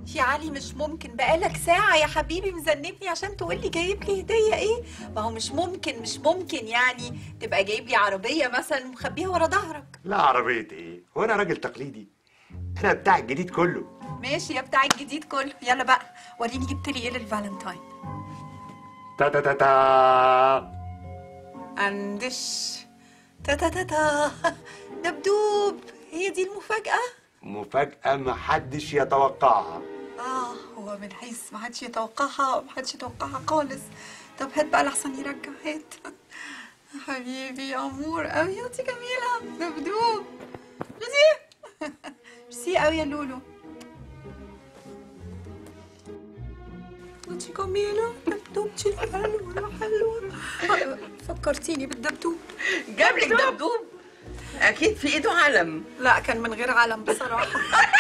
يا علي مش ممكن بقالك ساعة يا حبيبي مذنبني عشان تقول لي جايب لي هدية ايه؟ ما هو مش ممكن مش ممكن يعني تبقى جايب لي عربية مثلا ومخبيها ورا ظهرك لا عربية ايه هو انا راجل تقليدي انا بتاع الجديد كله ماشي يا بتاع الجديد كله يلا بقى وريني جبت لي ايه للفالنتاين تا تا تا تا اندش تا تا تا تا دبدوب هي دي المفاجأة؟ مفاجأة محدش يتوقعها اه هو من حيث ما حدش يتوقعها ما حدش يتوقعها خالص طب هات بقى لحسن يرجع هات حبيبي يا امور قوي يا انتي جميله دبدوب ميرسي ميرسي قوي يا لولو انتي جميله دبدوبتي حلوه حلوه آه، فكرتيني بالدبدوب جاب لك دبدوب اكيد في ايده علم لا كان من غير علم بصراحه